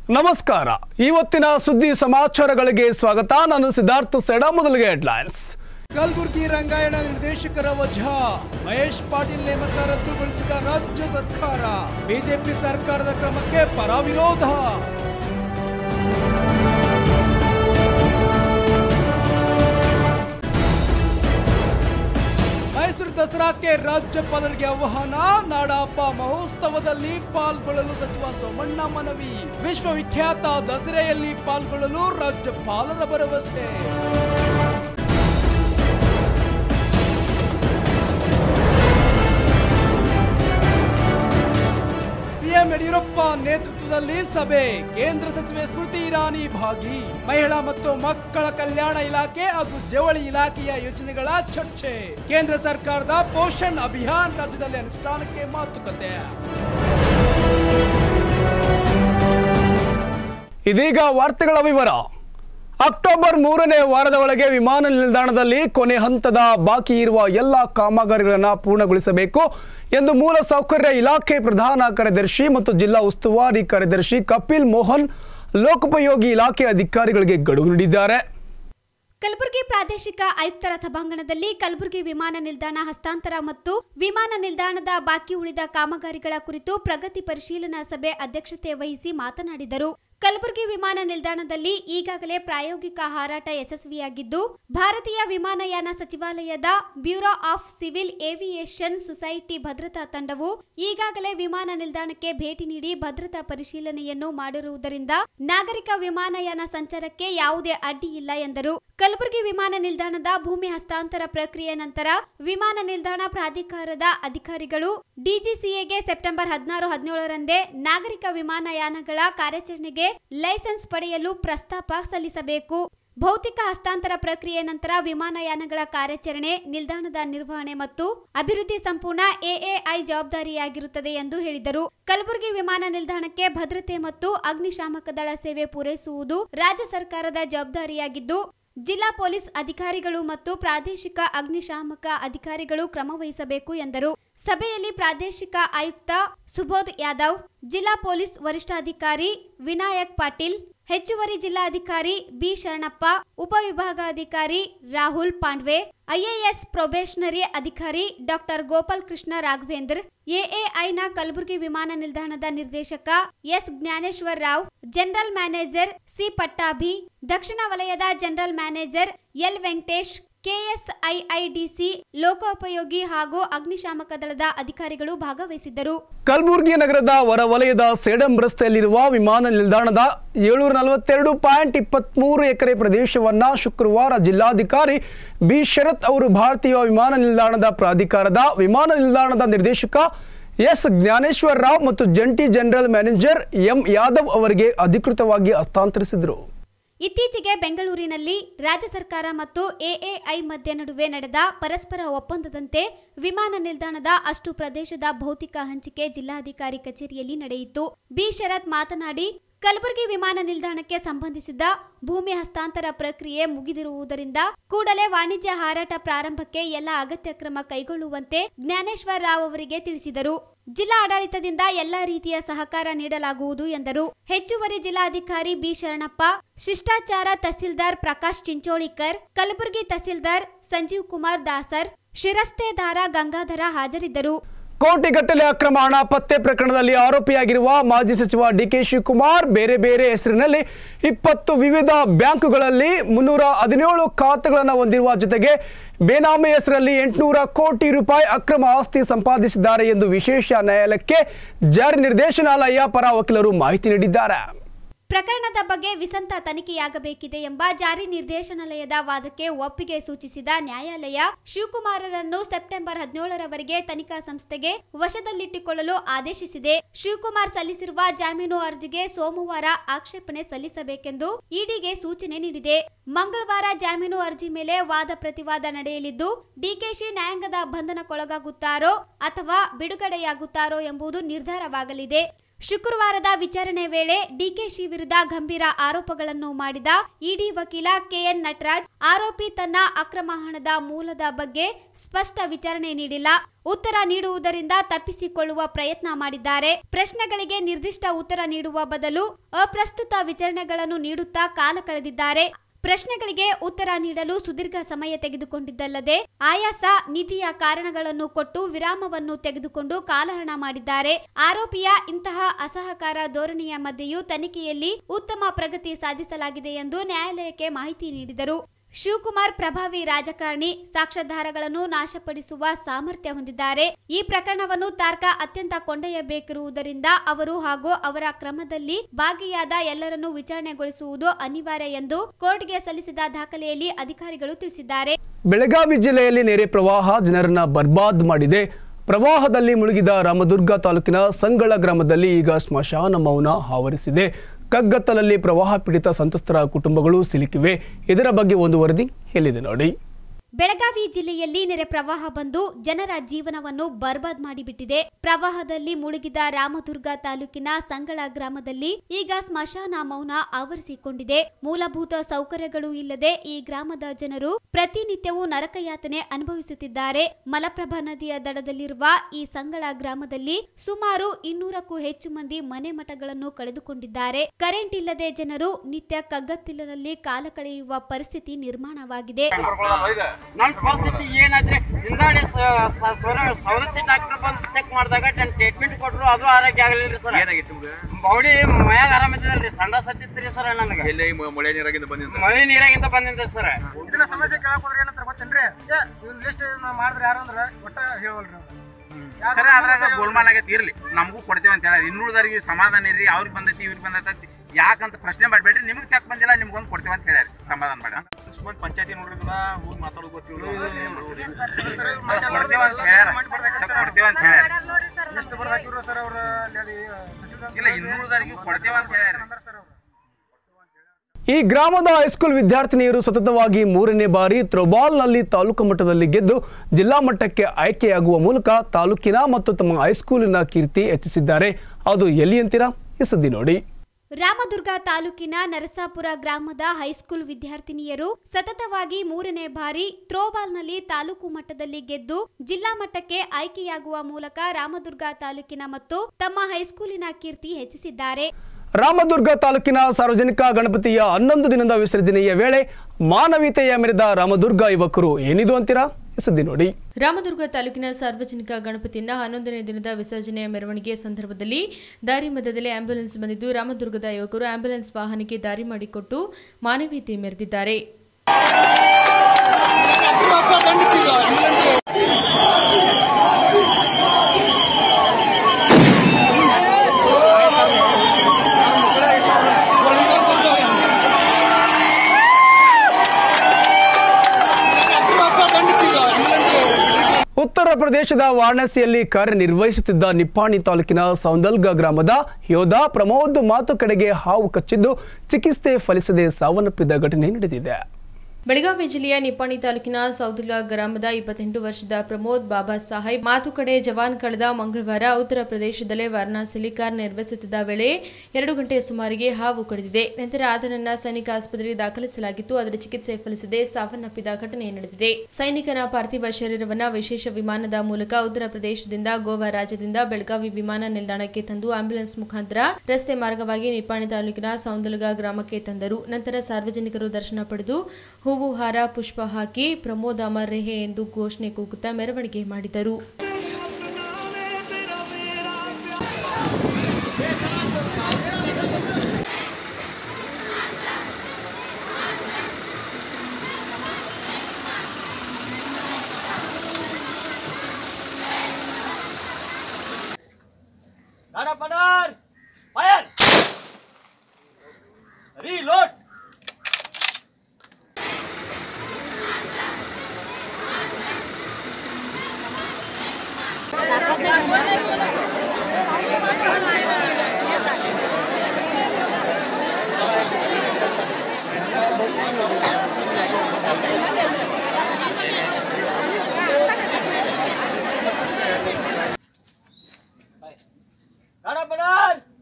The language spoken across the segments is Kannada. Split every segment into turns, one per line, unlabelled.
ನಮಸ್ಕಾರ ಇವತ್ತಿನ ಸುದ್ದಿ ಸಮಾಚಾರಗಳಿಗೆ ಸ್ವಾಗತ ನಾನು ಸಿದ್ಧಾರ್ಥ ಸೆಡ ಮೊದಲಿಗೆ ಹೆಡ್ಲೈನ್ಸ್
ಕಲಬುರಗಿ ರಂಗಾಯಣ ನಿರ್ದೇಶಕರ ವಜಾ ಮಹೇಶ್ ಪಾಟೀಲ್ ನೇಮಕ ರದ್ದುಗೊಳಿಸಿದ ರಾಜ್ಯ ಸರ್ಕಾರ ಬಿಜೆಪಿ ಸರ್ಕಾರದ ಕ್ರಮಕ್ಕೆ ಪರ ವಿರೋಧ ಮೈಸೂರು ದಸರಾಕ್ಕೆ ರಾಜ್ಯಪಾಲರಿಗೆ ಆಹ್ವಾನ ನಾಡ ಹಬ್ಬ ಮಹೋತ್ಸವದಲ್ಲಿ ಪಾಲ್ಗೊಳ್ಳಲು ಸಚಿವ ಸೋಮಣ್ಣ ಮನವಿ ವಿಶ್ವವಿಖ್ಯಾತ ದಸರೆಯಲ್ಲಿ ಪಾಲ್ಗೊಳ್ಳಲು ರಾಜ್ಯಪಾಲರ ಭರವಸೆ ಸಿಎಂ ಯಡಿಯೂರಪ್ಪ ನೇತೃತ್ವದಲ್ಲಿ ಸಭೆ ಕೇಂದ್ರ ಸಚಿವೆ ಸ್ಮೃತಿ ಇರಾನಿ ಭಾಗಿ ಮಹಿಳಾ ಮತ್ತು ಮಕ್ಕಳ ಕಲ್ಯಾಣ ಇಲಾಖೆ ಹಾಗೂ ಜವಳಿ ಇಲಾಖೆಯ ಯೋಜನೆಗಳ ಚರ್ಚೆ ಕೇಂದ್ರ ಸರ್ಕಾರದ ಪೋಷಣ್ ಅಭಿಯಾನ್ ರಾಜ್ಯದಲ್ಲಿ ಅನುಷ್ಠಾನಕ್ಕೆ ಮಾತುಕತೆ
ಇದೀಗ ವಾರ್ತೆಗಳ ವಿವರ ಅಕ್ಟೋಬರ್ ಮೂರನೇ ವಾರದ ಒಳಗೆ ವಿಮಾನ ನಿಲ್ದಾಣದಲ್ಲಿ ಕೊನೆ ಹಂತದ ಬಾಕಿ ಇರುವ ಎಲ್ಲ ಕಾಮಗಾರಿಗಳನ್ನು ಪೂರ್ಣಗೊಳಿಸಬೇಕು ಎಂದು ಮೂಲ ಸೌಕರ್ಯ ಇಲಾಖೆ ಪ್ರಧಾನ ಕಾರ್ಯದರ್ಶಿ ಮತ್ತು ಜಿಲ್ಲಾ ಉಸ್ತುವಾರಿ ಕಾರ್ಯದರ್ಶಿ ಕಪಿಲ್ ಮೋಹನ್ ಲೋಕೋಪಯೋಗಿ ಇಲಾಖೆ ಅಧಿಕಾರಿಗಳಿಗೆ ಗಡುವು ನೀಡಿದ್ದಾರೆ
ಕಲಬುರಗಿ ಪ್ರಾದೇಶಿಕ ಆಯುಕ್ತರ ಸಭಾಂಗಣದಲ್ಲಿ ಕಲಬುರಗಿ ವಿಮಾನ ನಿಲ್ದಾಣ ಹಸ್ತಾಂತರ ಮತ್ತು ವಿಮಾನ ನಿಲ್ದಾಣದ ಬಾಕಿ ಉಳಿದ ಕಾಮಗಾರಿಗಳ ಕುರಿತು ಪ್ರಗತಿ ಪರಿಶೀಲನಾ ಸಭೆ ಅಧ್ಯಕ್ಷತೆ ವಹಿಸಿ ಮಾತನಾಡಿದರು ಕಲಬುರಗಿ ವಿಮಾನ ನಿಲ್ದಾಣದಲ್ಲಿ ಈಗಾಗಲೇ ಪ್ರಾಯೋಗಿಕ ಹಾರಾಟ ಯಶಸ್ವಿಯಾಗಿದ್ದು ಭಾರತೀಯ ವಿಮಾನಯಾನ ಸಚಿವಾಲಯದ bureau of civil aviation society ಭದ್ರತಾ ತಂಡವು ಈಗಾಗಲೇ ವಿಮಾನ ನಿಲ್ದಾಣಕ್ಕೆ ಭೇಟಿ ನೀಡಿ ಭದ್ರತಾ ಪರಿಶೀಲನೆಯನ್ನು ಮಾಡಿರುವುದರಿಂದ ನಾಗರಿಕ ವಿಮಾನಯಾನ ಸಂಚಾರಕ್ಕೆ ಯಾವುದೇ ಅಡ್ಡಿ ಇಲ್ಲ ಎಂದರು ಕಲಬುರಗಿ ವಿಮಾನ ನಿಲ್ದಾಣದ ಭೂಮಿ ಹಸ್ತಾಂತರ ಪ್ರಕ್ರಿಯೆ ನಂತರ ವಿಮಾನ ನಿಲ್ದಾಣ ಪ್ರಾಧಿಕಾರದ ಅಧಿಕಾರಿಗಳು ಡಿಜಿಸಿಎಗೆ ಸೆಪ್ಟೆಂಬರ್ ಹದಿನಾರು ಹದಿನೇಳರಂದೇ ನಾಗರಿಕ ವಿಮಾನಯಾನಗಳ ಕಾರ್ಯಾಚರಣೆಗೆ ಲೈಸೆನ್ಸ್ ಪಡೆಯಲು ಪ್ರಸ್ತಾಪ ಸಲ್ಲಿಸಬೇಕು ಭೌತಿಕ ಹಸ್ತಾಂತರ ಪ್ರಕ್ರಿಯೆ ನಂತರ ವಿಮಾನಯಾನಗಳ ಕಾರ್ಯಾಚರಣೆ ನಿಲ್ದಾಣದ ನಿರ್ವಹಣೆ ಮತ್ತು ಅಭಿವೃದ್ಧಿ ಸಂಪೂರ್ಣ ಎಎಐ ಜವಾಬ್ದಾರಿಯಾಗಿರುತ್ತದೆ ಎಂದು ಹೇಳಿದರು ಕಲಬುರಗಿ ವಿಮಾನ ನಿಲ್ದಾಣಕ್ಕೆ ಭದ್ರತೆ ಮತ್ತು ಅಗ್ನಿಶಾಮಕ ದಳ ಸೇವೆ ಪೂರೈಸುವುದು ರಾಜ್ಯ ಸರ್ಕಾರದ ಜವಾಬ್ದಾರಿಯಾಗಿದ್ದು ಜಿಲ್ಲಾ ಪೊಲೀಸ್ ಅಧಿಕಾರಿಗಳು ಮತ್ತು ಪ್ರಾದೇಶಿಕ ಅಗ್ನಿಶಾಮಕ ಅಧಿಕಾರಿಗಳು ಕ್ರಮ ವಹಿಸಬೇಕು ಎಂದರು ಸಭೆಯಲ್ಲಿ ಪ್ರಾದೇಶಿಕ ಆಯುಕ್ತ ಸುಬೋಧ್ ಯಾದವ್ ಜಿಲ್ಲಾ ಪೊಲೀಸ್ ವರಿಷ್ಠಾಧಿಕಾರಿ ವಿನಾಯಕ್ ಪಾಟೀಲ್ ಹೆಚ್ಚುವರಿ ಜಿಲ್ಲಾಧಿಕಾರಿ ಬಿ ಶರಣಪ್ಪ ಉಪವಿಭಾಗಾಧಿಕಾರಿ ರಾಹುಲ್ ಪಾಂಡ್ವೆ ಐಎಎಸ್ ಪ್ರೊಬೇಷನರಿ ಅಧಿಕಾರಿ ಡಾಕ್ಟರ್ ಗೋಪಾಲ್ ಕೃಷ್ಣ ರಾಘವೇಂದ್ರ ಎಎಐನ ಕಲಬುರಗಿ ವಿಮಾನ ನಿಲ್ದಾಣದ ನಿರ್ದೇಶಕ S Jnaneshwar Rao general manager C Pattabhi ದಕ್ಷಿಣ ವಲಯದ general manager L Venkatesh KSIIDC ಲೋಕೋಪಯೋಗಿ ಹಾಗೂ ಅಗ್ನಿಶಾಮಕ ದಳದ ಅಧಿಕಾರಿಗಳು ಭಾಗವಹಿಸಿದ್ದರು
ಕಲಬುರಗಿ ನಗರದ ಹೊರವಲಯದ ಸೇಡಂ ರಸ್ತೆಯಲ್ಲಿರುವ ವಿಮಾನ ನಿಲ್ದಾಣದ ಏಳ್ನೂರ ನಲವತ್ತೆರಡು ಪಾಯಿಂಟ್ ಇಪ್ಪತ್ಮೂರು ಎಕರೆ ಪ್ರದೇಶವನ್ನ ಶುಕ್ರವಾರ ಜಿಲ್ಲಾಧಿಕಾರಿ ಬಿ ಶರತ್ ಅವರು ಭಾರತೀಯ ವಿಮಾನ ನಿಲ್ದಾಣದ ಪ್ರಾಧಿಕಾರದ ವಿಮಾನ ನಿಲ್ದಾಣದ ನಿರ್ದೇಶಕ ಎಸ್ ಜ್ಞಾನೇಶ್ವರ್ ರಾವ್ ಮತ್ತು ಜಂಟಿ ಜನರಲ್ ಮ್ಯಾನೇಜರ್ ಎಂ ಯಾದವ್ ಅವರಿಗೆ ಅಧಿಕೃತವಾಗಿ ಹಸ್ತಾಂತರಿಸಿದರು
ಇತ್ತೀಚೆಗೆ ಬೆಂಗಳೂರಿನಲ್ಲಿ ರಾಜ್ಯ ಸರ್ಕಾರ ಮತ್ತು ಎಎಐ ಮಧ್ಯೆ ನಡುವೆ ನಡೆದ ಪರಸ್ಪರ ಒಪ್ಪಂದದಂತೆ ವಿಮಾನ ನಿಲ್ದಾಣದ ಅಷ್ಟು ಪ್ರದೇಶದ ಭೌತಿಕ ಹಂಚಿಕೆ ಜಿಲ್ಲಾಧಿಕಾರಿ ಕಚೇರಿಯಲ್ಲಿ ನಡೆಯಿತು ಬಿ ಶರತ್ ಮಾತನಾಡಿ ಕಲಬುರಗಿ ವಿಮಾನ ನಿಲ್ದಾಣಕ್ಕೆ ಸಂಬಂಧಿಸಿದ ಭೂಮಿ ಹಸ್ತಾಂತರ ಪ್ರಕ್ರಿಯೆ ಮುಗಿದಿರುವುದರಿಂದ ಕೂಡಲೇ ವಾಣಿಜ್ಯ ಹಾರಾಟ ಪ್ರಾರಂಭಕ್ಕೆ ಎಲ್ಲ ಅಗತ್ಯ ಕ್ರಮ ಕೈಗೊಳ್ಳುವಂತೆ ಜ್ಞಾನೇಶ್ವರ್ ರಾವ್ ಅವರಿಗೆ ತಿಳಿಸಿದರು ಜಿಲ್ಲಾ ಆಡಳಿತದಿಂದ ಎಲ್ಲಾ ರೀತಿಯ ಸಹಕಾರ ನೀಡಲಾಗುವುದು ಎಂದರು ಹೆಚ್ಚುವರಿ ಜಿಲ್ಲಾಧಿಕಾರಿ ಬಿ ಶರಣಪ್ಪ ಶಿಷ್ಟಾಚಾರ ತಹಸೀಲ್ದಾರ್ ಪ್ರಕಾಶ್ ಚಿಂಚೋಳಿಕರ್ ಕಲಬುರಗಿ ತಹಸೀಲ್ದಾರ್ ಸಂಜೀವ್ ಕುಮಾರ್ ದಾಸರ್ ಶಿರಸ್ತೇದಾರ ಗಂಗಾಧರ ಹಾಜರಿದ್ದರು
ಕೋಟಿಗಟ್ಟಲೆ ಅಕ್ರಮ ಹಣ ಪತ್ತೆ ಪ್ರಕರಣದಲ್ಲಿ ಆರೋಪಿಯಾಗಿರುವ ಮಾಜಿ ಸಚಿವ ಡಿಕೆ ಶಿವಕುಮಾರ್ ಬೇರೆ ಬೇರೆ ಹೆಸರಿನಲ್ಲಿ ಇಪ್ಪತ್ತು ವಿವಿಧ ಬ್ಯಾಂಕುಗಳಲ್ಲಿ ಮುನ್ನೂರ ಹದಿನೇಳು ಖಾತೆಗಳನ್ನು ಹೊಂದಿರುವ ಜೊತೆಗೆ ಬೇನಾಮಿ ಹೆಸರಲ್ಲಿ ಎಂಟುನೂರ ಕೋಟಿ ರೂಪಾಯಿ ಅಕ್ರಮ ಆಸ್ತಿ ಸಂಪಾದಿಸಿದ್ದಾರೆ ಎಂದು ವಿಶೇಷ ನ್ಯಾಯಾಲಯಕ್ಕೆ ಜಾರಿ ನಿರ್ದೇಶನಾಲಯ ಪರ ವಕೀಲರು ಮಾಹಿತಿ ನೀಡಿದ್ದಾರೆ
ಪ್ರಕರಣದ ಬಗ್ಗೆ ವಿಸಂತ ತನಿಖೆಯಾಗಬೇಕಿದೆ ಎಂಬ ಜಾರಿ ನಿರ್ದೇಶನಾಲಯದ ವಾದಕ್ಕೆ ಒಪ್ಪಿಗೆ ಸೂಚಿಸಿದ ನ್ಯಾಯಾಲಯ ಶಿವಕುಮಾರರನ್ನು ಸೆಪ್ಟೆಂಬರ್ ಹದಿನೇಳರವರೆಗೆ ತನಿಖಾ ಸಂಸ್ಥೆಗೆ ವಶದಲ್ಲಿಟ್ಟುಕೊಳ್ಳಲು ಆದೇಶಿಸಿದೆ ಶಿವಕುಮಾರ್ ಸಲ್ಲಿಸಿರುವ ಜಾಮೀನು ಅರ್ಜಿಗೆ ಸೋಮವಾರ ಆಕ್ಷೇಪಣೆ ಸಲ್ಲಿಸಬೇಕೆಂದು ಇಡಿಗೆ ಸೂಚನೆ ನೀಡಿದೆ ಮಂಗಳವಾರ ಜಾಮೀನು ಅರ್ಜಿ ಮೇಲೆ ವಾದ ಪ್ರತಿವಾದ ನಡೆಯಲಿದ್ದು ಡಿಕೆಶಿ ನ್ಯಾಯಾಂಗದ ಬಂಧನಕ್ಕೊಳಗಾಗುತ್ತಾರೋ ಅಥವಾ ಬಿಡುಗಡೆಯಾಗುತ್ತಾರೋ ಎಂಬುದು ನಿರ್ಧಾರವಾಗಲಿದೆ ಶುಕ್ರವಾರದ ವಿಚಾರಣೆ ವೇಳೆ ಡಿಕೆಶಿ ವಿರುದ್ಧ ಗಂಭೀರ ಆರೋಪಗಳನ್ನು ಮಾಡಿದ ಇಡಿ ವಕೀಲ ಕೆಎನ್ ನಟರಾಜ್ ಆರೋಪಿ ತನ್ನ ಅಕ್ರಮ ಹಣದ ಮೂಲದ ಬಗ್ಗೆ ಸ್ಪಷ್ಟ ವಿಚಾರಣೆ ನೀಡಿಲ್ಲ ಉತ್ತರ ನೀಡುವುದರಿಂದ ತಪ್ಪಿಸಿಕೊಳ್ಳುವ ಪ್ರಯತ್ನ ಮಾಡಿದ್ದಾರೆ ಪ್ರಶ್ನೆಗಳಿಗೆ ನಿರ್ದಿಷ್ಟ ಉತ್ತರ ನೀಡುವ ಬದಲು ಅಪ್ರಸ್ತುತ ವಿಚಾರಣೆಗಳನ್ನು ನೀಡುತ್ತಾ ಕಾಲ ಕಳೆದಿದ್ದಾರೆ ಪ್ರಶ್ನೆಗಳಿಗೆ ಉತ್ತರ ನೀಡಲು ಸುದೀರ್ಘ ಸಮಯ ತೆಗೆದುಕೊಂಡಿದ್ದಲ್ಲದೆ ಆಯಾಸ ನಿಧಿಯ ಕಾರಣಗಳನ್ನು ಕೊಟ್ಟು ವಿರಾಮವನ್ನು ತೆಗೆದುಕೊಂಡು ಕಾಲಹರಣ ಮಾಡಿದ್ದಾರೆ ಆರೋಪಿಯ ಇಂತಹ ಅಸಹಕಾರ ಧೋರಣೆಯ ಮಧ್ಯೆಯೂ ತನಿಖೆಯಲ್ಲಿ ಉತ್ತಮ ಪ್ರಗತಿ ಸಾಧಿಸಲಾಗಿದೆ ಎಂದು ನ್ಯಾಯಾಲಯಕ್ಕೆ ಮಾಹಿತಿ ನೀಡಿದರು ಶಿವಕುಮಾರ್ ಪ್ರಭಾವಿ ರಾಜಕಾರಣಿ ಸಾಕ್ಷ್ಯಾಧಾರಗಳನ್ನು ನಾಶಪಡಿಸುವ ಸಾಮರ್ಥ್ಯ ಹೊಂದಿದ್ದಾರೆ ಈ ಪ್ರಕರಣವನ್ನು ತಾರ್ಕ ಅತ್ಯಂತ ಕೊಂಡೊಯ್ಯಬೇಕಿರುವುದರಿಂದ ಅವರು ಹಾಗೂ ಅವರ ಕ್ರಮದಲ್ಲಿ ಭಾಗಿಯಾದ ಎಲ್ಲರನ್ನೂ ವಿಚಾರಣೆಗೊಳಿಸುವುದು ಅನಿವಾರ್ಯ ಎಂದು ಕೋರ್ಟ್ಗೆ ಸಲ್ಲಿಸಿದ ದಾಖಲೆಯಲ್ಲಿ ಅಧಿಕಾರಿಗಳು ತಿಳಿಸಿದ್ದಾರೆ
ಬೆಳಗಾವಿ ಜಿಲ್ಲೆಯಲ್ಲಿ ನೆರೆ ಪ್ರವಾಹ ಜನರನ್ನ ಬರ್ಬಾದ್ ಮಾಡಿದೆ ಪ್ರವಾಹದಲ್ಲಿ ಮುಳುಗಿದ ರಾಮದುರ್ಗ ತಾಲೂಕಿನ ಸಂಗಳ ಗ್ರಾಮದಲ್ಲಿ ಈಗ ಸ್ಮಶಾನ ಮೌನ ಆವರಿಸಿದೆ ಕಗ್ಗತ್ತಲಲ್ಲಿ ಪ್ರವಾಹ ಪೀಡಿತ ಸಂತ್ರಸ್ತರ ಕುಟುಂಬಗಳು ಸಿಲುಕಿವೆ ಇದರ ಬಗ್ಗೆ ಒಂದು ವರದಿ ಎಲ್ಲಿದೆ ನೋಡಿ
ಬೆಳಗಾವಿ ಜಿಲ್ಲೆಯಲ್ಲಿ ನೆರೆ ಪ್ರವಾಹ ಬಂದು ಜನರ ಜೀವನವನ್ನು ಬರ್ಬಾದ್ ಮಾಡಿಬಿಟ್ಟಿದೆ ಪ್ರವಾಹದಲ್ಲಿ ಮುಳುಗಿದ ರಾಮದುರ್ಗ ತಾಲೂಕಿನ ಸಂಗಳ ಗ್ರಾಮದಲ್ಲಿ ಈಗ ಸ್ಮಶಾನ ಮೌನ ಆವರಿಸಿಕೊಂಡಿದೆ ಮೂಲಭೂತ ಸೌಕರ್ಯಗಳು ಇಲ್ಲದೆ ಈ ಗ್ರಾಮದ ಜನರು ಪ್ರತಿನಿತ್ಯವೂ ನರಕಯಾತನೆ ಅನುಭವಿಸುತ್ತಿದ್ದಾರೆ ಮಲಪ್ರಭಾ ನದಿಯ ದಡದಲ್ಲಿರುವ ಈ ಸಂಗಳ ಗ್ರಾಮದಲ್ಲಿ ಸುಮಾರು ಇನ್ನೂರಕ್ಕೂ ಹೆಚ್ಚು ಮಂದಿ ಮನೆ ಮಠಗಳನ್ನು ಕಳೆದುಕೊಂಡಿದ್ದಾರೆ ಕರೆಂಟ್ ಇಲ್ಲದೆ ಜನರು ನಿತ್ಯ ಕಗ್ಗತ್ತಿಲಿನಲ್ಲಿ ಕಾಲ ಕಳೆಯುವ ಪರಿಸ್ಥಿತಿ ನಿರ್ಮಾಣವಾಗಿದೆ
ನನ್ನ ಪರಿಸ್ಥಿತಿ ಏನಾದ್ರೆ ಹಿಂದಾಡಿ ಸವದತ್ತಿ ಡಾಕ್ಟರ್ ಬಂದು ಚೆಕ್ ಮಾಡಿದಾಗ ನನ್ನ ಟ್ರೀಟ್ಮೆಂಟ್ ಕೊಟ್ರು ಅದು ಆರೋಗ್ಯ ಆಗಲಿಲ್ಲ ಸರ್
ಏನಾಗಿತ್ತು ನಿಮ್ಗೆ
ಬೌಡಿ ಮಯಾಗ ಆರಾಮಿದ್ದಲ್ರಿ ಸಂಡ ಸತ್ತಿತ್ರಿ ಸರ್ ನನಗೆ
ಎಲ್ಲಿ ಮ- ಮಳೆ ನೀರಾಗಿಂದ ಬಂದಿದ್ದ
ಮಳೆ ನೀರಾಗಿಂದ ಬಂದಿದ್ದೆ ಸರ್
ಇದನ್ನ ಸಮಸ್ಯೆ ಕೇಳಕ್ ಹೋದ್ರೆ ಏನಂತ ಗೊತ್ತೇನ್ರಿ ಏ ಇವ್ನ ಲಿಸ್ಟ್ ಮಾಡಿದ್ರೆ ಯಾರು ಅಂದ್ರೆ ಒಟ್ಟ ಹೇಳಲ್ರಿ ಅವ್ರು. ಯಾರ್
ಸರ್ ಅದ್ರಾಗ ಗೋಲ್ಮಾಲ್ ಆಗೈತಿ ಇರ್ಲಿ ನಮಗೂ ಕೊಡ್ತೇವೆ ಅಂತ ಹೇಳಿ ಇನ್ನುಳಿದವ್ರಿಗೆ ಸಮಾಧಾನ ಇರ್ರಿ ಅವ್ರಿಗೆ ಬಂದೈತಿ ಇವ್ರಿಗೆ ಬಂದೈತಿ ಯಾಕಂತ ಪ್ರಶ್ನೆ ಮಾಡ್ಬೇಡ್ರಿ ನಿಮ್ಗೆ ಚೆಕ್ ಬಂದಿಲ್ಲ ನಿಮ್ಗೊಂದು ಕೊಡ್ತೇವೆ ಅಂತ ಹೇಳ್ಯಾರ ಸಮಾಧಾನ ಮಾಡಿ
ಪಂಚಾಯತಿ ನೋಡಿದ್ರಲ್ಲ ಹೋಗಿ ಮಾತಾಡೋದು ಗೊತ್ತಿಲ್ಲ
ಕೊಡ್ತೇವೆ ಅಂತ ಹೇಳ್ಯಾರ ಚೆಕ್ ಕೊಡ್ತೇವೆ ಅಂತ ಹೇಳ್ಯಾರ
ಲಿಸ್ಟ್ ಬರ್ದು ಹಾಕಿದ್ರು ಸರ್ ಅವ್ರ ಅಲ್ಲಿ ಅದು ತಹಶೀಲ್ದಾರ್
ಇಲ್ಲ ಇನ್ನುಳಿದವ್ರಿಗೆ ಕೊಡ್ತೇವೆ ಅಂತ ಹೇಳ್ಯಾರ
ಅಂದಾರ ಸರ್ ಅವ್ರು
ಈ ಗ್ರಾಮದ ಹೈಸ್ಕೂಲ್ ವಿದ್ಯಾರ್ಥಿನಿಯರು ಸತತವಾಗಿ ಮೂರನೇ ಬಾರಿ ತ್ರೋಬಾಲ್ನಲ್ಲಿ ತಾಲೂಕು ಮಟ್ಟದಲ್ಲಿ ಗೆದ್ದು ಜಿಲ್ಲಾ ಮಟ್ಟಕ್ಕೆ ಆಯ್ಕೆಯಾಗುವ ಮೂಲಕ ತಾಲೂಕಿನ ಮತ್ತು ತಮ್ಮ ಹೈಸ್ಕೂಲಿನ ಕೀರ್ತಿ ಹೆಚ್ಚಿಸಿದ್ದಾರೆ ಅದು ಎಲ್ಲಿ ಅಂತೀರಾ ಈ ಸುದ್ದಿ ನೋಡಿ
ರಾಮದುರ್ಗ ತಾಲೂಕಿನ ನರಸಾಪುರ ಗ್ರಾಮದ ಹೈಸ್ಕೂಲ್ ವಿದ್ಯಾರ್ಥಿನಿಯರು ಸತತವಾಗಿ ಮೂರನೇ ಬಾರಿ ಥ್ರೋಬಾಲ್ನಲ್ಲಿ ತಾಲೂಕು ಮಟ್ಟದಲ್ಲಿ ಗೆದ್ದು ಜಿಲ್ಲಾ ಮಟ್ಟಕ್ಕೆ ಆಯ್ಕೆಯಾಗುವ ಮೂಲಕ ರಾಮದುರ್ಗ ತಾಲೂಕಿನ ಮತ್ತು ತಮ್ಮ ಹೈಸ್ಕೂಲಿನ ಕೀರ್ತಿ ಹೆಚ್ಚಿಸಿದ್ದಾರೆ
ರಾಮದುರ್ಗ ತಾಲೂಕಿನ ಸಾರ್ವಜನಿಕ ಗಣಪತಿಯ ಹನ್ನೊಂದು ದಿನದ ವಿಸರ್ಜನೆಯ ವೇಳೆ ಮಾನವೀಯತೆಯ ಮೆರೆದ ರಾಮದುರ್ಗ ಯುವಕರು ಏನಿದು ಅಂತೀರಾ ಈ ಸುದ್ದಿ ನೋಡಿ
ರಾಮದುರ್ಗ ತಾಲೂಕಿನ ಸಾರ್ವಜನಿಕ ಗಣಪತಿಯನ್ನ ಹನ್ನೊಂದನೇ ದಿನದ ವಿಸರ್ಜನೆಯ ಮೆರವಣಿಗೆ ಸಂದರ್ಭದಲ್ಲಿ ದಾರಿ ಮಧ್ಯದಲ್ಲಿ ಆಂಬ್ಯುಲೆನ್ಸ್ ಬಂದಿದ್ದು ರಾಮದುರ್ಗದ ಯುವಕರು ಆಂಬ್ಯುಲೆನ್ಸ್ ವಾಹನಕ್ಕೆ ದಾರಿ ಮಾಡಿಕೊಟ್ಟು ಮಾನವೀಯತೆ ಮೆರೆದಿದ್ದಾರೆ
ಉತ್ತರ ಪ್ರದೇಶದ ವಾರಣಾಸಿಯಲ್ಲಿ ಕಾರ್ಯನಿರ್ವಹಿಸುತ್ತಿದ್ದ ನಿಪ್ಪಾಣಿ ತಾಲೂಕಿನ ಸೌಂದಲ್ಗ ಗ್ರಾಮದ ಯೋಧ ಪ್ರಮೋದ್ ಮಾತುಕಡೆಗೆ ಹಾವು ಕಚ್ಚಿದ್ದು ಚಿಕಿತ್ಸೆ ಫಲಿಸದೆ ಸಾವನ್ನಪ್ಪಿದ ಘಟನೆ ನಡೆದಿದೆ
ಬೆಳಗಾವಿ ಜಿಲ್ಲೆಯ ನಿಪ್ಪಾಣಿ ತಾಲೂಕಿನ ಸೌದಿಲಾ ಗ್ರಾಮದ ಇಪ್ಪತ್ತೆಂಟು ವರ್ಷದ ಪ್ರಮೋದ್ ಬಾಬಾ ಸಾಹೇಬ್ ಮಾತುಕಡೆ ಜವಾನ್ ಕಳೆದ ಮಂಗಳವಾರ ಉತ್ತರ ಪ್ರದೇಶದಲ್ಲೇ ವಾರಣಾಸಿಯಲ್ಲಿ ಕಾರ್ ನಿರ್ವಹಿಸುತ್ತಿದ್ದ ವೇಳೆ ಎರಡು ಗಂಟೆಯ ಸುಮಾರಿಗೆ ಹಾವು ಕಡಿದಿದೆ ನಂತರ ಆತನನ್ನ ಸೈನಿಕ ಆಸ್ಪತ್ರೆಗೆ ದಾಖಲಿಸಲಾಗಿತ್ತು ಅದರ ಚಿಕಿತ್ಸೆ ಫಲಿಸದೆ ಸಾವನ್ನಪ್ಪಿದ ಘಟನೆ ನಡೆದಿದೆ ಸೈನಿಕನ ಪಾರ್ಥಿವ ಶರೀರವನ್ನ ವಿಶೇಷ ವಿಮಾನದ ಮೂಲಕ ಉತ್ತರ ಪ್ರದೇಶದಿಂದ ಗೋವಾ ರಾಜ್ಯದಿಂದ ಬೆಳಗಾವಿ ವಿಮಾನ ನಿಲ್ದಾಣಕ್ಕೆ ತಂದು ಆಂಬ್ಯುಲೆನ್ಸ್ ಮುಖಾಂತರ ರಸ್ತೆ ಮಾರ್ಗವಾಗಿ ನಿಪ್ಪಾಣಿ ತಾಲೂಕಿನ ಸೌಂದಲಗ ಗ್ರಾಮಕ್ಕೆ ತಂದರು ನಂತರ ಸಾರ್ವಜನಿಕರು ದರ್ಶನ ಪಡೆದು ಹೂವು ಹಾರ ಪುಷ್ಪ ಹಾಕಿ ಪ್ರಮೋದ್ ಅಮರ್ ರೆಹೆ ಎಂದು ಘೋಷಣೆ ಕೂಗುತ್ತಾ ಮೆರವಣಿಗೆ ಮಾಡಿದರು
ಪಡರ್ ಫೈರ್ ರೀಲೋಡ್ ಪಡರ್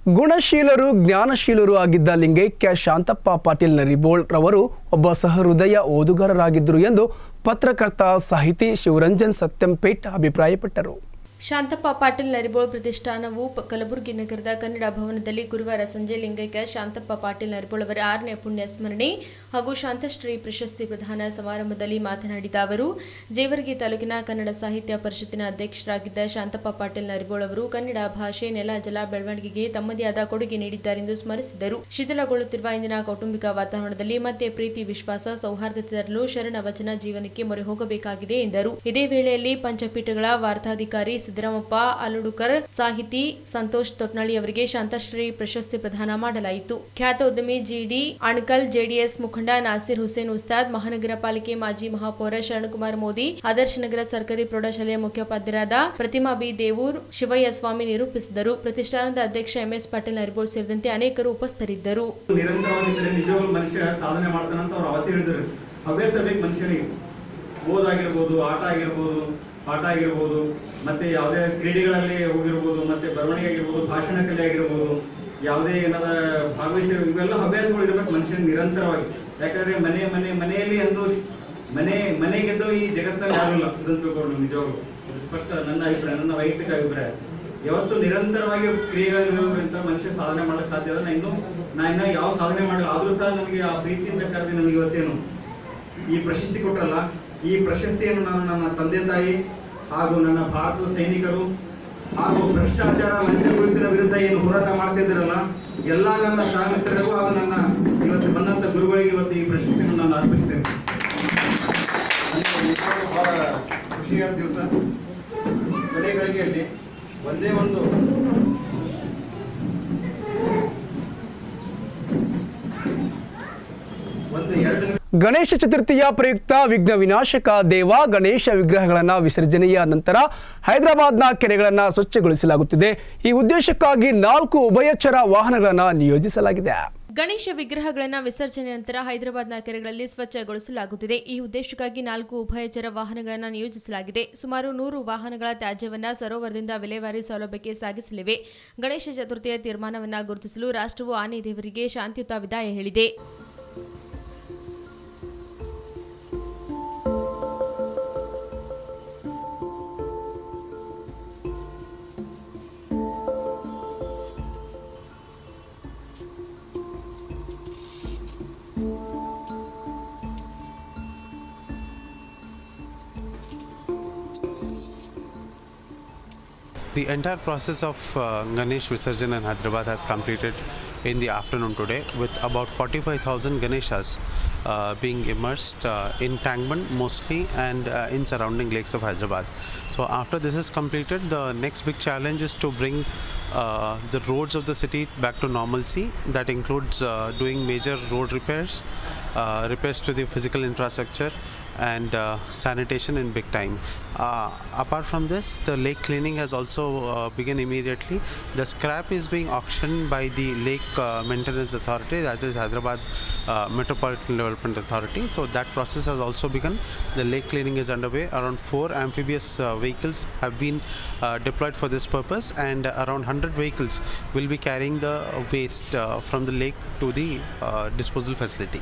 ಗುಣಶೀಲರು ಜ್ಞಾನಶೀಲರು ಆಗಿದ್ದ ಲಿಂಗೈಕ್ಯ ಶಾಂತಪ್ಪ ಪಾಟೀಲ್ ನರಿಬೋಳ್ ರವರು ಒಬ್ಬ ಸಹೃದಯ ಓದುಗಾರರಾಗಿದ್ದರು ಎಂದು ಪತ್ರಕರ್ತ ಸಾಹಿತಿ ಶಿವರಂಜನ್ ಸತ್ಯಂಪೇಟ್ ಅಭಿಪ್ರಾಯಪಟ್ಟರು
ಶಾಂತಪ್ಪ ಪಾಟೀಲ್ ನರಿಬೋಳ್ ಪ್ರತಿಷ್ಠಾನವು ಪ- ಕಲಬುರಗಿ ನಗರದ ಕನ್ನಡ ಭವನದಲ್ಲಿ ಗುರುವಾರ ಸಂಜೆ ಲಿಂಗೈಕ್ಯ ಶಾಂತಪ್ಪ ಪಾಟೀಲ್ ನರಿಬೋಳ್ ಅವರ ಆರನೇ ಪುಣ್ಯ ಸ್ಮರಣೆ ಹಾಗೂ ಶಾಂತಶ್ರೀ ಪ್ರಶಸ್ತಿ ಪ್ರದಾನ ಸಮಾರಂಭದಲ್ಲಿ ಮಾತನಾಡಿದ ಅವರು ಜೇವರ್ಗಿ ತಾಲೂಕಿನ ಕನ್ನಡ ಸಾಹಿತ್ಯ ಪರಿಷತ್ತಿನ ಅಧ್ಯಕ್ಷರಾಗಿದ್ದ ಶಾಂತಪ್ಪ ಪಾಟೀಲ್ ನರಿಬೋಳ್ ಅವರು ಕನ್ನಡ ಭಾಷೆ ನೆಲ ಜಲ ಬೆಳವಣಿಗೆಗೆ ತಮ್ಮದೇ ಆದ ಕೊಡುಗೆ ನೀಡಿದ್ದಾರೆಂದು ಸ್ಮರಿಸಿದರು ಶಿಥಿಲಗೊಳ್ಳುತ್ತಿರುವ ಇಂದಿನ ಕೌಟುಂಬಿಕ ವಾತಾವರಣದಲ್ಲಿ ಮತ್ತೆ ಪ್ರೀತಿ ವಿಶ್ವಾಸ ಸೌಹಾರ್ದತೆ ತರಲು ಶರಣ ವಚನ ಜೀವನಕ್ಕೆ ಮೊರೆ ಹೋಗಬೇಕಾಗಿದೆ ಎಂದರು ಇದೇ ವೇಳೆಯಲ್ಲಿ ಪಂಚಪೀಠಗಳ ವಾರ್ತಾಧಿಕಾರಿ ಸಿದ್ದರಾಮಪ್ಪ ಅಲುಡುಕರ್ ಸಾಹಿತಿ ಸಂತೋಷ್ ತೊಟ್ನಳ್ಳಿ ಅವರಿಗೆ ಶಾಂತಶ್ರೀ ಪ್ರಶಸ್ತಿ ಪ್ರದಾನ ಮಾಡಲಾಯಿತು ಖ್ಯಾತ ಉದ್ಯಮಿ ಜಿಡಿ ಅಣಕಲ್ ಜೆಡಿಎಸ್ ಮುಖಂಡ ನಾಸಿರ್ ಹುಸೇನ್ ಉಸ್ತಾದ್ ಮಹಾನಗರ ಪಾಲಿಕೆ ಮಾಜಿ ಮಹಾಪೌರ ಶರಣಕುಮಾರ್ ಮೋದಿ ಆದರ್ಶ ನಗರ ಸರ್ಕಾರಿ ಪ್ರೌಢಶಾಲೆಯ ಮುಖ್ಯೋಪಾಧ್ಯಾಯರಾದ ಪ್ರತಿಮಾ ಬಿ ದೇವೂರ್ ಶಿವಯ್ಯ ಸ್ವಾಮಿ ನಿರೂಪಿಸಿದರು ಪ್ರತಿಷ್ಠಾನದ ಅಧ್ಯಕ್ಷ ಎಂಎಸ್ ಪಾಟೀಲ್ ನರಿಬೋಳ್ ಸೇರಿದಂತೆ ಅನೇಕರು ಉಪಸ್ಥಿತರಿದ್ದರು
ನಿರಂತರವಾಗಿದ್ದರೆ ನಿಜವಾಗ್ಲೂ ಮನುಷ್ಯ ಸಾಧನೆ ಮಾಡ್ತಾನಂತ ಅವ್ರು ಅವತ್ತು ಹೇಳಿದ್ರು ಹವ್ಯಾಸ ಬೇಕು ಮನುಷ್ಯನಿಗೆ ಓದಾಗಿರ್ಬೋದು ಆಟ ಆಗಿರ್ಬೋದು ಪಾಠ ಆಗಿರ್ಬೋದು ಮತ್ತೆ ಯಾವುದೇ ಕ್ರೀಡೆಗಳಲ್ಲಿ ಹೋಗಿರ್ಬೋದು ಮತ್ತೆ ಬರವಣಿಗೆ ಆಗಿರ್ಬೋದು ಭಾಷಣ ಕಲೆ ಆಗಿರ್ಬೋದು ಯಾವುದೇ ಏನಾದ ಭಾಗವಹಿಸಿ ಇವೆಲ್ಲ ಹವ್ಯಾಸಗಳು ಇರ್ಬೇಕು ಮನುಷ್ಯನಿಗೆ ನಿರಂತರವಾಗಿ ಯಾಕಂದ್ರೆ ಮನೆ ಮನೆ ಮನೆಯಲ್ಲಿ ಎಂದು ಮನೆ ಮನೆಗೆದ್ದು ಈ ಜಗತ್ತಲ್ಲಿ ಯಾರು ಇಲ್ಲ ಇದನ್ನು ತಿಳ್ಕೊಂಡು ನಿಜವಾಗ್ಲು ಇದು ಸ್ಪಷ್ಟ ನನ್ನ ಅಭಿಪ್ರಾಯ ನನ್ನ ವೈಯಕ್ತಿಕ ಅಭಿಪ್ರಾಯ ಯಾವತ್ತು ನಿರಂತರವಾಗಿ ಕ್ರಿಯೆಗಳಿರೋದ್ರಿಂದ ಮನುಷ್ಯ ಸಾಧನೆ ಮಾಡಕ್ ಸಾಧ್ಯ ಅದ ನಾ ಇನ್ನು ನಾ ಇನ್ನ ಯಾವ ಸಾಧನೆ ಮಾಡಲ್ಲ ಆದ್ರೂ ಸಹ ನನಗೆ ಆ ಪ್ರೀತಿಯಿಂದ ಕರೆದು ನನಗೆ ಇವತ್ತೇನು ಈ ಪ್ರಶಸ್ತಿ ಕೊಟ್ರಲ್ಲ ಈ ಪ್ರಶಸ್ತಿಯನ್ನು ನಾನು ನನ್ನ ತಂದೆ ತಾಯಿ ಹಾಗೂ ನನ್ನ ಭಾರತದ ಸೈನಿಕರು ಹಾಗೂ ಭ್ರಷ್ಟಾಚಾರ ಲಂಚಗೊಳಿಸಿನ ವಿರುದ್ಧ ಏನು ಹೋರಾಟ ಮಾಡ್ತಿದ್ದೀರಲ್ಲ ಎಲ್ಲಾ ನನ್ನ ಸಹಮಿತ್ರರಿಗೂ ಹಾಗೂ ನನ್ನ ಇವತ್ತು ಬಂದಂತ ಗುರುಗಳಿಗೆ ಇವತ್ತು ಈ ಪ್ರಶಸ್ತಿಯನ್ನು ನಾನು ಅರ್ಪಿಸ್ತೇನೆ ನನಗೆ ನಿಜವಾಗ್ಲೂ ಬಹಳ ಖುಷಿಯಾದ ದಿವಸ ಕೊನೆ ಗಳಿಗೆಯಲ್ಲಿ ಒಂದೇ ಒಂದು ಒಂದು ಎರಡು ನಿಮಿಷ
ಗಣೇಶ ಚತುರ್ಥಿಯ ಪ್ರಯುಕ್ತ ವಿಘ್ನ ವಿನಾಶಕ ದೇವ ಗಣೇಶ ವಿಗ್ರಹಗಳನ್ನು ವಿಸರ್ಜನೆಯ ನಂತರ ಹೈದರಾಬಾದ್ನ ಕೆರೆಗಳನ್ನು ಸ್ವಚ್ಛಗೊಳಿಸಲಾಗುತ್ತಿದೆ ಈ ಉದ್ದೇಶಕ್ಕಾಗಿ ನಾಲ್ಕು ಉಭಯಚರ ವಾಹನಗಳನ್ನು ನಿಯೋಜಿಸಲಾಗಿದೆ
ಗಣೇಶ ವಿಗ್ರಹಗಳನ್ನು ವಿಸರ್ಜನೆ ನಂತರ ಹೈದರಾಬಾದ್ನ ಕೆರೆಗಳಲ್ಲಿ ಸ್ವಚ್ಛಗೊಳಿಸಲಾಗುತ್ತಿದೆ ಈ ಉದ್ದೇಶಕ್ಕಾಗಿ ನಾಲ್ಕು ಉಭಯಚರ ವಾಹನಗಳನ್ನು ನಿಯೋಜಿಸಲಾಗಿದೆ ಸುಮಾರು ನೂರು ವಾಹನಗಳ ತ್ಯಾಜ್ಯವನ್ನ ಸರೋವರದಿಂದ ವಿಲೇವಾರಿ ಸೌಲಭ್ಯಕ್ಕೆ ಸಾಗಿಸಲಿವೆ ಗಣೇಶ ಚತುರ್ಥಿಯ ತೀರ್ಮಾನವನ್ನ ಗುರುತಿಸಲು ರಾಷ್ಟ್ರವು ಆನೆ ದೇವರಿಗೆ ಶಾಂತಿಯುತ ವಿದಾಯ ಹೇಳಿದೆ
The entire process of uh, Ganesh Visarjan in Hyderabad has completed in the afternoon today with about 45,000 Ganeshas uh, being immersed uh, in Tangman mostly and uh, in surrounding lakes of Hyderabad. So after this is completed, the next big challenge is to bring uh, the roads of the city back to normalcy. That includes uh, doing major road repairs, uh, repairs to the physical infrastructure, and uh, sanitation in big time. Uh, apart from this, the lake cleaning has also uh, begun immediately. The scrap is being auctioned by the Lake uh, Maintenance Authority, that is Hyderabad uh, Metropolitan Development Authority. So that process has also begun. The lake cleaning is underway. Around four amphibious uh, vehicles have been uh, deployed for this purpose, and around 100 vehicles will be carrying the waste uh, from the lake to the uh, disposal facility.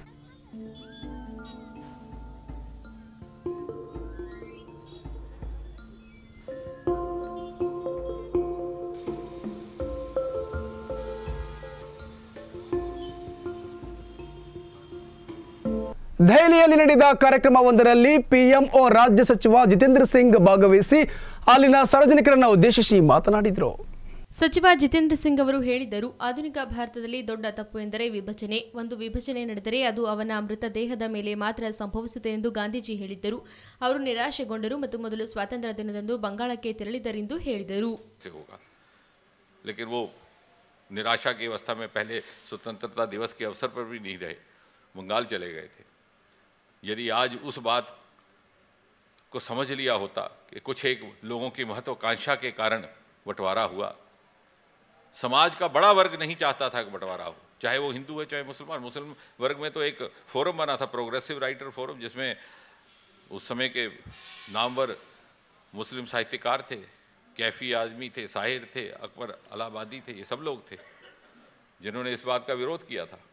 ದೆಹಲಿಯಲ್ಲಿ ನಡೆದ ಕಾರ್ಯಕ್ರಮವೊಂದರಲ್ಲಿ ಪಿಎಂಒ ರಾಜ್ಯ ಸಚಿವ ಜಿತೇಂದ್ರ ಸಿಂಗ್ ಭಾಗವಹಿಸಿ ಅಲ್ಲಿನ ಸಾರ್ವಜನಿಕರನ್ನು ಉದ್ದೇಶಿಸಿ ಮಾತನಾಡಿದರು
ಸಚಿವ ಜಿತೇಂದ್ರ ಸಿಂಗ್ ಅವರು ಹೇಳಿದರು ಆಧುನಿಕ ಭಾರತದಲ್ಲಿ ದೊಡ್ಡ ತಪ್ಪು ಎಂದರೆ ವಿಭಜನೆ ಒಂದು ವಿಭಜನೆ ನಡೆದರೆ ಅದು ಅವನ ಮೃತ ದೇಹದ ಮೇಲೆ ಮಾತ್ರ ಸಂಭವಿಸುತ್ತೆ ಎಂದು ಗಾಂಧೀಜಿ ಹೇಳಿದ್ದರು ಅವರು ನಿರಾಶೆಗೊಂಡರು ಮತ್ತು ಮೊದಲು ಸ್ವಾತಂತ್ರ್ಯ ದಿನದಂದು ಬಂಗಾಳಕ್ಕೆ ತೆರಳಿದರೆಂದು ಹೇಳಿದರು
से होगा लेकिन वो निराशा की अवस्था में पहले स्वतंत्रता दिवस के अवसर पर भी नहीं रहे बंगाल चले गए थे यदि आज उस बात को समझ लिया होता कि कुछ एक लोगों की महत्वाकांक्षा के कारण बंटवारा हुआ समाज का बड़ा वर्ग नहीं चाहता था कि बंटवारा हो चाहे वो हिंदू है चाहे मुसलमान मुस्लिम वर्ग में तो एक फोरम बना था प्रोग्रेसिव राइटर फोरम जिसमें उस समय के नामवर मुस्लिम साहित्यकार थे कैफ़ी आज़मी थे साहिर थे अकबर अलाहाबादी थे ये सब लोग थे जिन्होंने इस बात का विरोध किया था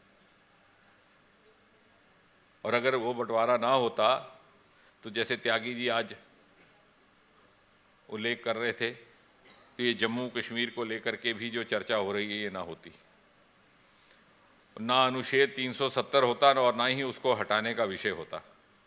और अगर वो बंटवारा ना होता तो जैसे त्यागी जी आज उल्लेख कर रहे थे तो ये जम्मू कश्मीर को लेकर के भी जो चर्चा हो रही है ये ना होती ना अनुच्छेद 370 होता और ना ही उसको हटाने का विषय होता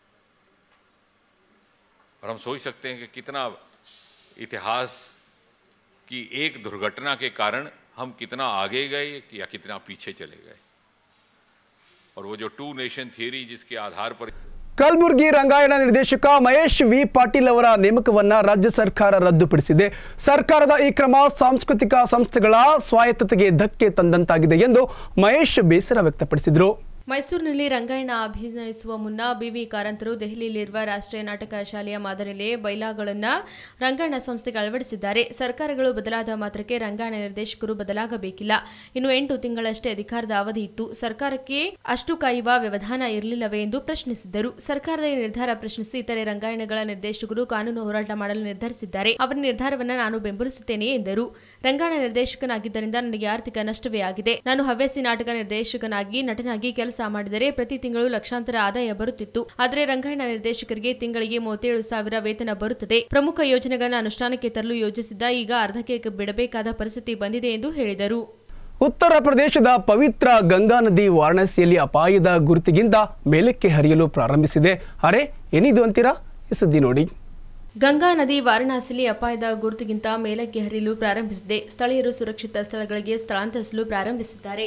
और हम सोच सकते हैं कि कितना इतिहास की एक दुर्घटना के कारण हम कितना आगे गए या कितना पीछे चले गए और वो जो टू नेशन थियरी जिसके आधार पर
ಕಲಬುರಗಿ ರಂಗಾಯಣ ನಿರ್ದೇಶಕ ಮಹೇಶ್ ವಿ ಪಾಟೀಲ್ ಅವರ ನೇಮಕವನ್ನ ರಾಜ್ಯ ಸರ್ಕಾರ ರದ್ದುಪಡಿಸಿದೆ ಸರ್ಕಾರದ ಈ ಕ್ರಮ ಸಾಂಸ್ಕೃತಿಕ ಸಂಸ್ಥೆಗಳ ಸ್ವಾಯತ್ತತೆಗೆ ಧಕ್ಕೆ ತಂದಂತಾಗಿದೆ ಎಂದು ಮಹೇಶ್ ಬೇಸರ ವ್ಯಕ್ತಪಡಿಸಿದರು
ಮೈಸೂರಿನಲ್ಲಿ ರಂಗಾಯಣ ಅಭಿನಯಿಸುವ ಮುನ್ನ ಬಿವಿ ಕಾರಂತರು ದೆಹಲಿಯಲ್ಲಿರುವ ರಾಷ್ಟ್ರೀಯ ನಾಟಕ ಶಾಲೆಯ ಮಾದರಿಯಲ್ಲಿ ಬೈಲಾಗಳನ್ನು ರಂಗಾಯಣ ಸಂಸ್ಥೆಗೆ ಅಳವಡಿಸಿದ್ದಾರೆ ಸರ್ಕಾರಗಳು ಬದಲಾದ ಮಾತ್ರಕ್ಕೆ ರಂಗಾಯಣ ನಿರ್ದೇಶಕರು ಬದಲಾಗಬೇಕಿಲ್ಲ ಇನ್ನು ಎಂಟು ತಿಂಗಳಷ್ಟೇ ಅಧಿಕಾರದ ಅವಧಿ ಇತ್ತು ಸರ್ಕಾರಕ್ಕೆ ಅಷ್ಟು ಕಾಯುವ ವ್ಯವಧಾನ ಇರಲಿಲ್ಲವೇ ಎಂದು ಪ್ರಶ್ನಿಸಿದ್ದರು ಸರ್ಕಾರದ ಈ ನಿರ್ಧಾರ ಪ್ರಶ್ನಿಸಿ ಇತರೆ ರಂಗಾಯಣಗಳ ನಿರ್ದೇಶಕರು ಕಾನೂನು ಹೋರಾಟ ಮಾಡಲು ನಿರ್ಧರಿಸಿದ್ದಾರೆ ಅವರ ನಿರ್ಧಾರವನ್ನು ನಾನು ಬೆಂಬಲಿಸುತ್ತೇನೆ ಎಂದರು ರಂಗಾಯಣ ನಿರ್ದೇಶಕನಾಗಿದ್ದರಿಂದ ನನಗೆ ಆರ್ಥಿಕ ನಷ್ಟವೇ ಆಗಿದೆ ನಾನು ಹವ್ಯಾಸಿ ನಾಟಕ ನಿರ್ದೇಶಕನಾಗಿ ನಟನಾಗಿ ಕೆಲಸ ಮಾಡಿದರೆ ಪ್ರತಿ ತಿಂಗಳು ಲಕ್ಷಾಂತರ ಆದಾಯ ಬರುತ್ತಿತ್ತು ಆದರೆ ರಂಗಾಯಣ ನಿರ್ದೇಶಕರಿಗೆ ತಿಂಗಳಿಗೆ ಮೂವತ್ತೇಳು ಸಾವಿರ ವೇತನ ಬರುತ್ತದೆ ಪ್ರಮುಖ ಯೋಜನೆಗಳನ್ನು ಅನುಷ್ಠಾನಕ್ಕೆ ತರಲು ಯೋಜಿಸಿದ್ದ ಈಗ ಅರ್ಧಕ್ಕೆ ಬಿಡಬೇಕಾದ ಪರಿಸ್ಥಿತಿ ಬಂದಿದೆ ಎಂದು ಹೇಳಿದರು
ಉತ್ತರ ಪ್ರದೇಶದ ಪವಿತ್ರ ಗಂಗಾ ನದಿ ವಾರಣಾಸಿಯಲ್ಲಿ ಅಪಾಯದ ಗುರುತಿಗಿಂತ ಮೇಲಕ್ಕೆ ಹರಿಯಲು ಪ್ರಾರಂಭಿಸಿದೆ ಅರೆ ಏನಿದು ಅಂತೀರಾ ಈ ಸುದ್ದಿ ನೋಡಿ
ಗಂಗಾ ನದಿ ವಾರಣಾಸಿಲಿ ಅಪಾಯದ ಗುರುತಿಗಿಂತ ಮೇಲಕ್ಕೆ ಹರಿಯಲು ಪ್ರಾರಂಭಿಸಿದೆ ಸ್ಥಳೀಯರು ಸುರಕ್ಷಿತ ಸ್ಥಳಗಳಿಗೆ ಸ್ಥಳಾಂತರಿಸಲು ಪ್ರಾರಂಭಿಸಿದ್ದಾರೆ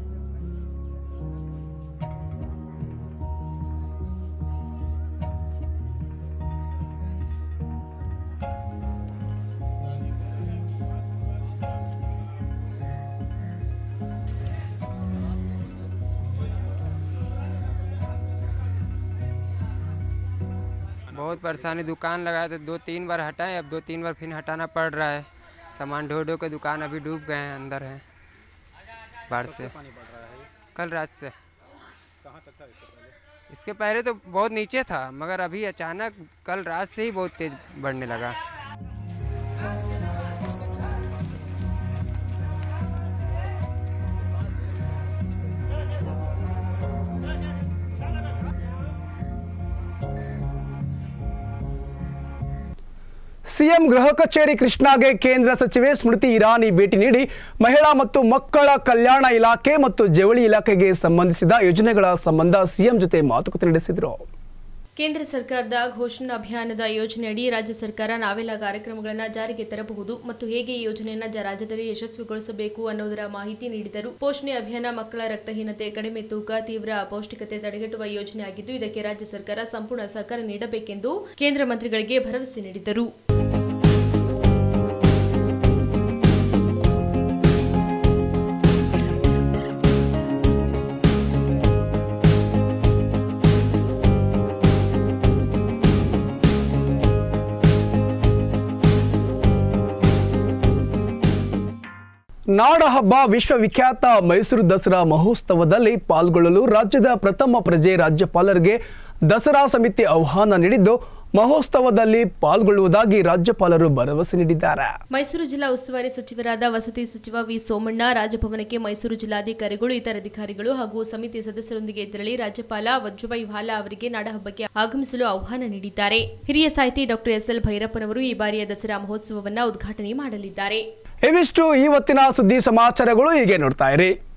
बहुत परेशानी दुकान लगाए थे दो तीन बार हटाए अब दो तीन बार फिर हटाना पड़ रहा है सामान ढो ढो के दुकान अभी डूब गए हैं अंदर है बाढ़ से कल रात से इसके पहले तो बहुत नीचे था मगर अभी अचानक कल रात से ही बहुत तेज बढ़ने लगा
ಸಿಎಂ ಗೃಹ ಕಚೇರಿ ಕೃಷ್ಣಾಗೆ ಕೇಂದ್ರ ಸಚಿವೆ ಸ್ಮೃತಿ ಇರಾನಿ ಭೇಟಿ ನೀಡಿ ಮಹಿಳಾ ಮತ್ತು ಮಕ್ಕಳ ಕಲ್ಯಾಣ ಇಲಾಖೆ ಮತ್ತು ಜವಳಿ ಇಲಾಖೆಗೆ ಸಂಬಂಧಿಸಿದ ಯೋಜನೆಗಳ ಸಂಬಂಧ ಸಿಎಂ ಜೊತೆ ಮಾತುಕತೆ ನಡೆಸಿದರು
ಕೇಂದ್ರ ಸರ್ಕಾರದ ಘೋಷಣಾ ಅಭಿಯಾನದ ಯೋಜನೆಯಡಿ ರಾಜ್ಯ ಸರ್ಕಾರ ನಾವೆಲ್ಲ ಕಾರ್ಯಕ್ರಮಗಳನ್ನು ಜಾರಿಗೆ ತರಬಹುದು ಮತ್ತು ಹೇಗೆ ಈ ಯೋಜನೆಯನ್ನು ಜ- ರಾಜ್ಯದಲ್ಲಿ ಯಶಸ್ವಿಗೊಳಿಸಬೇಕು ಅನ್ನೋದರ ಮಾಹಿತಿ ನೀಡಿದರು ಪೋಷಣೆ ಅಭಿಯಾನ ಮಕ್ಕಳ ರಕ್ತಹೀನತೆ ಕಡಿಮೆ ತೂಕ ತೀವ್ರ ಅಪೌಷ್ಟಿಕತೆ ತಡೆಗಟ್ಟುವ ಯೋಜನೆಯಾಗಿದ್ದು ಇದಕ್ಕೆ ರಾಜ್ಯ ಸರ್ಕಾರ ಸಂಪೂರ್ಣ ಸಹಕಾರ ನೀಡಬೇಕೆಂದು ಕೇಂದ್ರ ಮಂತ್ರಿಗಳಿಗೆ ಭರವಸೆ ನೀಡಿದರು
ನಾಡ ಹಬ್ಬ ವಿಶ್ವವಿಖ್ಯಾತ ಮೈಸೂರು ದಸರಾ ಮಹೋತ್ಸವದಲ್ಲಿ ಪಾಲ್ಗೊಳ್ಳಲು ರಾಜ್ಯದ ಪ್ರಥಮ ಪ್ರಜೆ ರಾಜ್ಯಪಾಲರಿಗೆ ದಸರಾ ಸಮಿತಿ ಆಹ್ವಾನ ನೀಡಿದ್ದು ಮಹೋತ್ಸವದಲ್ಲಿ ಪಾಲ್ಗೊಳ್ಳುವುದಾಗಿ ರಾಜ್ಯಪಾಲರು ಭರವಸೆ ನೀಡಿದ್ದಾರೆ
ಮೈಸೂರು ಜಿಲ್ಲಾ ಉಸ್ತುವಾರಿ ಸಚಿವರಾದ ವಸತಿ ಸಚಿವ ವಿ ಸೋಮಣ್ಣ ರಾಜಭವನಕ್ಕೆ ಮೈಸೂರು ಜಿಲ್ಲಾಧಿಕಾರಿಗಳು ಇತರ ಅಧಿಕಾರಿಗಳು ಹಾಗೂ ಸಮಿತಿ ಸದಸ್ಯರೊಂದಿಗೆ ತೆರಳಿ ರಾಜ್ಯಪಾಲ ವಜುಭಾಯಿ ವಾಲಾ ಅವರಿಗೆ ನಾಡಹಬ್ಬಕ್ಕೆ ಆಗಮಿಸಲು ಆಹ್ವಾನ ನೀಡಿದ್ದಾರೆ ಹಿರಿಯ ಸಾಹಿತಿ ಡಾಕ್ಟರ್ ಎಸ್ ಎಲ್ ಭೈರಪ್ಪನವರು ಈ ಬಾರಿಯ ದಸರಾ ಮಹೋತ್ಸವವನ್ನು ಉದ್ಘಾಟನೆ ಮಾಡಲಿದ್ದಾರೆ
ಇವಿಷ್ಟು ಇವತ್ತಿನ ಸುದ್ದಿ ಸಮಾಚಾರಗಳು ಹೀಗೆ ನೋಡ್ತಾ ಇರಿ